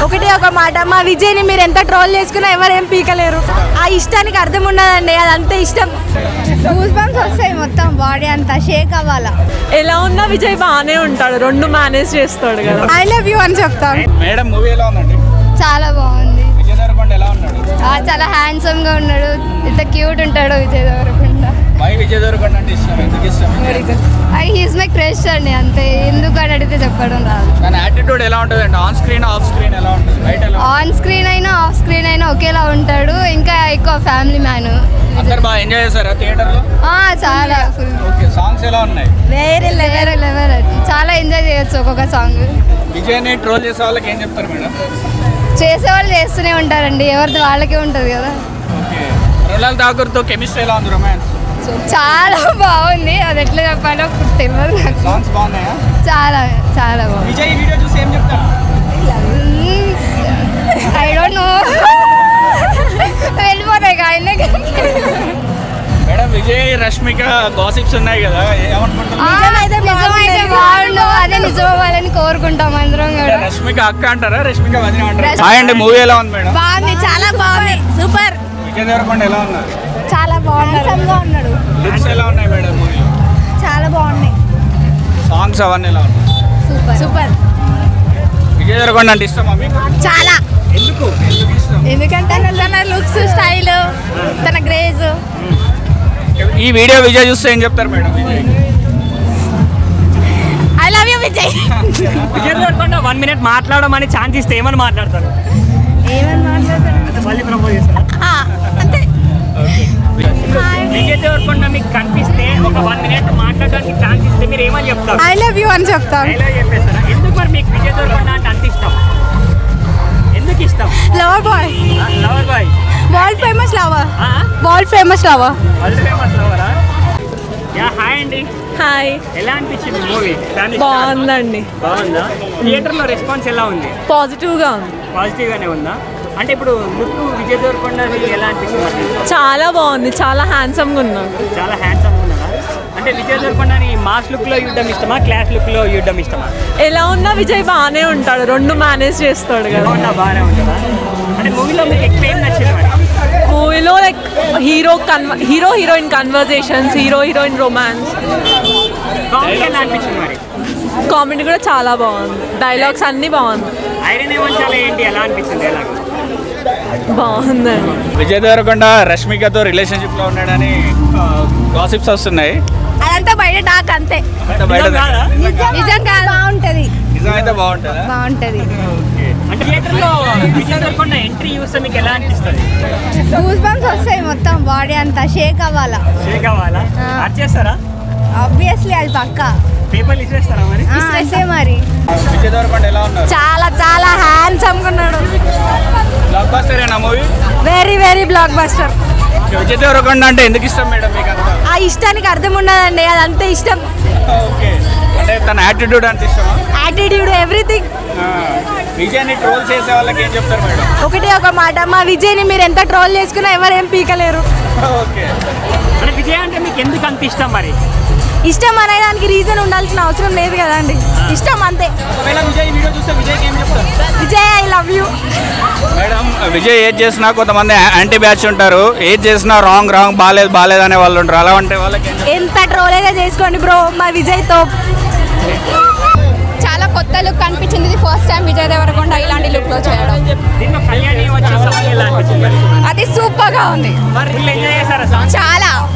ఒకటే ఒక మాట మా విజయ్ని మీరు ఎంత ట్రోల్ చేసుకున్నా ఎవరేం పీకలేరు ఆ ఇష్టానికి అర్థం ఉండదండి అది అంతే ఇష్టం గూస్ బంప్స్ వస్తాయి మొత్తం బాడీ అంతా షేక్ అవ్వాలా ఎలా ఉన్నా విజయ్ బాగానే ఉంటాడు రెండు మేనేజ్ చేస్తాడు కదా ఐ లవ్ యూ అని చెప్తాను మేడం మూవీ ఎలా ఉందండి చాలా బాగుంది విజయ్ దేవరకొండ ఎలా ఉన్నాడు ఆ, చాలా హ్యాండ్సమ్ గా ఉన్నాడు ఇంత క్యూట్ ఉంటాడు విజయ్ దేవరకొండ మై విజయ్ దేవరకొండ అంటే ఇష్టం ఎందుకు ఇష్టం హీస్ మై క్రష్ అండి అంతే ఎందుకు అని అడిగితే చెప్పడం రాదు దాని యాటిట్యూడ్ ఎలా ఉంటుంది అండి ఆన్ స్క్రీన్ ఆఫ్ స్క్రీన్ ఎలా ఉంటుంది బయట ఎలా ఉంటుంది? ఆన్ స్క్రీన్ అయినా ఆఫ్ స్క్రీన్ అయినా ఒకేలా ఉంటాడు ఇంకా ఎక్కువ ఫ్యామిలీ మ్యాన్ అందరు బాగా ఎంజాయ్ చేశారా థియేటర్లో చాలా ఫుల్ ఓకే సాంగ్స్ ఎలా ఉన్నాయి వేరే వేరే లెవెల్ చాలా ఎంజాయ్ చేయొచ్చు ఒక్కొక్క సాంగ్ విజయ్ని ట్రోల్ చేసే వాళ్ళకి ఏం చెప్తారు మేడం చేసే వాళ్ళు చేస్తూనే ఉంటారండి ఎవరిది వాళ్ళకే ఉంటుంది కదా ఓకే రొనాల్ ఠాకూర్తో కెమిస్ట్రీ ఎలా ఉంది రొమాన్స్ సో చాలా బాగుంది అది ఎట్లా చెప్పాలో తెలియదు నాకు సాంగ్స్ బాగున్నాయా చాలా చాలా బాగుంది విజయ్ వీడియో చూసి ఏం చెప్తారు ఐ డోంట్ నో వెళ్ళిపోతాయి కానీ మేడం విజయ్ రష్మిక గాసిప్స్ ఉన్నాయి కదా ఏమనుకుంటున్నారు నిజమైతే బాగుండు అదే నిజం అవ్వాలని కోరుకుంటాం అందరం కూడా రష్మిక అక్క అంటారా రష్మిక వదిన అంటారా రష్మిక. హాయ్ అండి మూవీ ఎలా ఉంది మేడం బాగుంది చాలా బాగుంది సూపర్ విజయ్ దేవరకొండ ఎలా ఉన్నారు చాలా బాగున్నాడు ఉన్నాడు లుక్స్ ఎలా ఉన్నాయి మేడం మూవీ చాలా బాగున్నాయి సాంగ్స్ అవన్నీ ఎలా ఉన్నాయి సూపర్ సూపర్ విజయ్ దేవరకొండ అంటే ఇష్టమా మీకు చాలా ఎందుకు ఎందుకు ఇష్టం ఎందుకంటే తన లుక్స్ స్టైల్ తన గ్రేజ్ ఈ వీడియో విజయ్ చూస్తే ఏం చెప్తారు madam Vijay I love you Vijay Vijay Deverakonda one minute మాట్లాడమని ఛాన్స్ ఇస్తే ఏమని మాట్లాడతారు ఏమని మాట్లాడతాను అంటే మళ్ళీ ప్రపోజ్ చేస్తారు అంతే విజయ్ దేవరకొండ మీకు కనిపిస్తే ఒక వన్ మినిట్ మాట్లాడడానికి ఛాన్స్ ఇస్తే మీరు ఏమని చెప్తారు ఐ లవ్ యూ అని చెప్తాను డైలాగ్ చెప్పేస్తారా ఎందుకు మరి మీకు విజయ్ దేవరకొండ అంటే అంత ఇష్టం ఎందుకు ఇష్టం lover boy lover boy world famous lover world famous lover world famous లవరా యా హాయ్ అండి హాయ్ ఎలా అనిపించింది మూవీ బాగుందండి బాగుందా థియేటర్లో రెస్పాన్స్ ఎలా ఉంది పాజిటివ్గా ఉంది పాజిటివ్ గానే ఉందా అంటే ఇప్పుడు లుక్ విజయ్ దేవరకొండ మీకు ఎలా అనిపించింది మరి? చాలా బాగుంది చాలా హ్యాండ్సమ్గా ఉన్నాడు చాలా హ్యాండ్సమ్ ఉన్నారా అంటే విజయ్ దేవరకొండని మాస్ లుక్ లో చూడడం ఇష్టమా క్లాస్ లుక్ లో చూడడం ఇష్టమా ఎలా ఉన్నా విజయ్ బాగానే ఉంటాడు రెండు మేనేజ్ చేస్తాడు కదా బాగుందా బాగానే ఉంటుందా అంటే మూవీలో మీకు ఎక్కువ ఏం నచ్చింది మరి మూవీలో లైక్ హీరో కన్వ hero heroine conversations hero heroine romance comedy ఎలా అనిపించింది మరి కామెడీ కూడా చాలా బాగుంది డైలాగ్స్ అన్నీ బాగుంది ఐరన్ ఏమంచాలి ఏంటి ఎలా అనిపించింది ఎలా బాగుందండి విజయ్ దేవరకొండ రష్మికతో రిలేషన్షిప్ లో ఉన్నాడని గాసిప్స్ వస్తున్నాయి అదంతా బయట టాక్ అంతే అంటే బయట కాదా? నిజం కాదు బాగుంటది నిజమైతే బాగుంటుందా బాగుంటది అంటే థియేటర్లో విజయ్ దేవరకొండ ఎంట్రీ చూస్తే మీకు ఎలా అనిపిస్తుంది గూస్ బంప్స్ వస్తాయి మొత్తం బాడీ అంతా షేక్ అవ్వాలా షేక్ అవ్వాలా ఆ. అర్చేస్తారా ఆబ్వియస్లీ అది పక్క పేపర్లు ఇచ్చేస్తారా మరి అంతే మరి విజయ్ దేవరకొండ ఎలా ఉన్నారు చాలా చాలా హ్యాండ్సమ్ ఉన్నాడు బ్లాక్ బస్టర్ ఏనా movie very very blockbuster Vijay Deverakonda అంటే ఎందుకు ఇష్టం మేడం మీకు అంతా ఆ ఇష్టానికి అర్థం ఉండదండి అది అంతే ఇష్టం ఓకే అంటే తన యాటిట్యూడ్ అంటే ఇష్టమా యాటిట్యూడ్ ఎవ్రీథింగ్ ఆ, విజయ్ని ట్రోల్ చేసే వాళ్ళకి ఏం చెప్తారు మేడం ఒకటే ఒక మాట మా విజయ్ని మీరు ఎంత ట్రోల్ చేసుకున్నా ఎవరేం పీకలేరు ఓకే అంటే విజయ్ అంటే మీకు ఎందుకు అంత ఇష్టం మరి ఇష్టం అనేదానికి రీజన్ ఉండాల్సిన అవసరం లేదు కదండి ఇష్టం అంతే ఒకవేళ విజయ్ వీడియో చూస్తే విజయ్కి ఏం చెప్తారు Vijay I love you madam Vijay ఏది చేసినా కొంతమంది యాంటీ బ్యాచ్ ఉంటారు ఏది చేసినా రాంగ్ రాంగ్ బాగాలేదు బాగాలేదు అనే వాళ్ళు ఉంటారు అలా అంటే వాళ్ళకి ఏం చెప్తారు? ఎంత ట్రోలేగా చేసుకోండి బ్రో మా విజయ్తో చాలా కొత్త లుక్ అనిపించింది ఇది ఫస్ట్ టైం విజయ్ దేవరకొండ ఇలాంటి లుక్ లో చేయడం దీంట్లో కళ్యాణి వచ్చే సాంగ్ ఎలా అనిపించింది మరి అది సూపర్ గా ఉంది మరి ఫుల్ ఎంజాయ్ చేశారా సాంగ్ చాలా